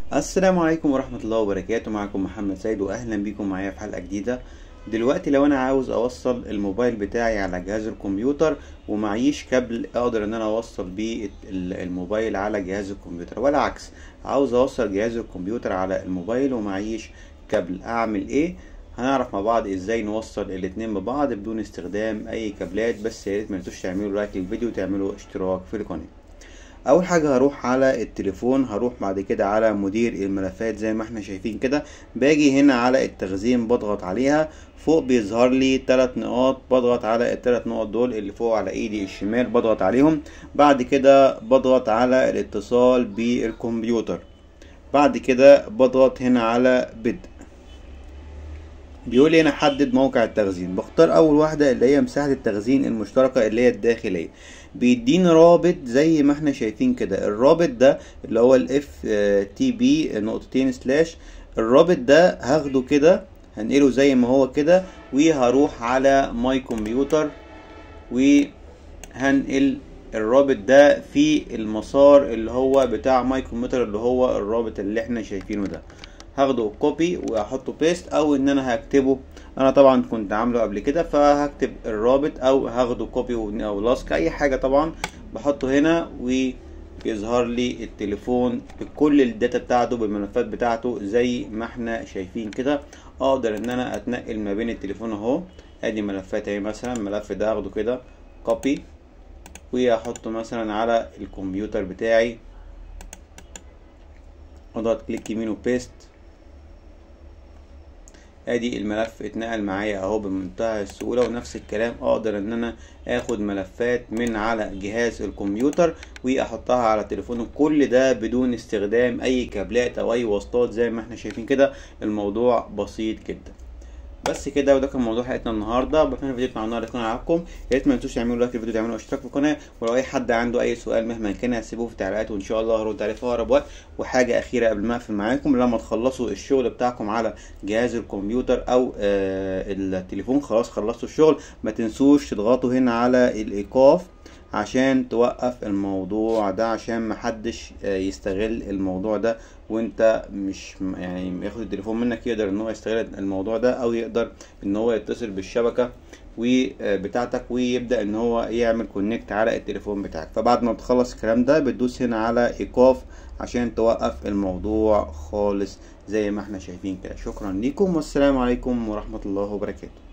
السلام عليكم ورحمة الله وبركاته معكم محمد سيد وأهلا بكم معايا في حلقة جديدة دلوقتي لو أنا عاوز أوصل الموبايل بتاعي على جهاز الكمبيوتر ومعيش كابل أقدر إن أنا أوصل بيه ال- الموبايل على جهاز الكمبيوتر ولا عكس عاوز أوصل جهاز الكمبيوتر على الموبايل ومعيش كابل أعمل إيه هنعرف مع بعض ازاي نوصل الاتنين ببعض بدون استخدام اي كابلات بس يا ريت ما تنسوش تعملوا لايك للفيديو وتعملوا اشتراك في القناه اول حاجه هروح على التليفون هروح بعد كده على مدير الملفات زي ما احنا شايفين كده باجي هنا على التخزين بضغط عليها فوق بيظهر لي ثلاث نقاط بضغط على الثلاث نقط دول اللي فوق على ايدي الشمال بضغط عليهم بعد كده بضغط على الاتصال بالكمبيوتر بعد كده بضغط هنا على بدء بيقول لي هنا حدد موقع التخزين بختار اول واحده اللي هي مساحه التخزين المشتركه اللي هي الداخليه بيديني رابط زي ما احنا شايفين كده الرابط ده اللي هو الاف تي بي نقطتين سلاش الرابط ده هاخده كده هنقله زي ما هو كده وهروح على ماي كمبيوتر وهنقل الرابط ده في المسار اللي هو بتاع ماي كمبيوتر اللي هو الرابط اللي احنا شايفينه ده هاخده كوبي واحطه بيست او ان انا هكتبه انا طبعا كنت عامله قبل كده فهكتب الرابط او هاخده كوبي او لاسك اي حاجه طبعا بحطه هنا ويظهر لي التليفون بكل الداتا بتاعته بالملفات بتاعته زي ما احنا شايفين كده اقدر ان انا اتنقل ما بين التليفون اهو ادي ملفات اهي مثلا الملف ده هاخده كده كوبي واحطه مثلا على الكمبيوتر بتاعي اضغط كليك يمين وبيست ادي الملف اتنقل معايا اهو بمنتهى السهوله ونفس الكلام اقدر ان انا اخد ملفات من على جهاز الكمبيوتر واحطها على تليفون كل ده بدون استخدام اي كابلات او اي واسطات زي ما احنا شايفين كده الموضوع بسيط جدا بس كده وده كان موضوع حلقتنا النهارده بتمنى الفيديو بتاع النهارده يكون عجبكم يا ريت ما تنسوش تعملوا لايك للفيديو تعملوا اشتراك في القناه ولو اي حد عنده اي سؤال مهما كان هسيبوه في التعليقات وان شاء الله هرد عليه في اقرب وقت وحاجه اخيره قبل ما اقفل معاكم لما تخلصوا الشغل بتاعكم على جهاز الكمبيوتر او آه التليفون خلاص خلصتوا الشغل ما تنسوش تضغطوا هنا على الايقاف عشان توقف الموضوع ده عشان محدش يستغل الموضوع ده وانت مش يعني ياخد التليفون منك يقدر ان هو يستغل الموضوع ده او يقدر ان هو يتصل بالشبكه بتاعتك ويبدا ان هو يعمل كونكت على التليفون بتاعك فبعد ما بتخلص الكلام ده بتدوس هنا على ايقاف عشان توقف الموضوع خالص زي ما احنا شايفين كده شكرا ليكم والسلام عليكم ورحمه الله وبركاته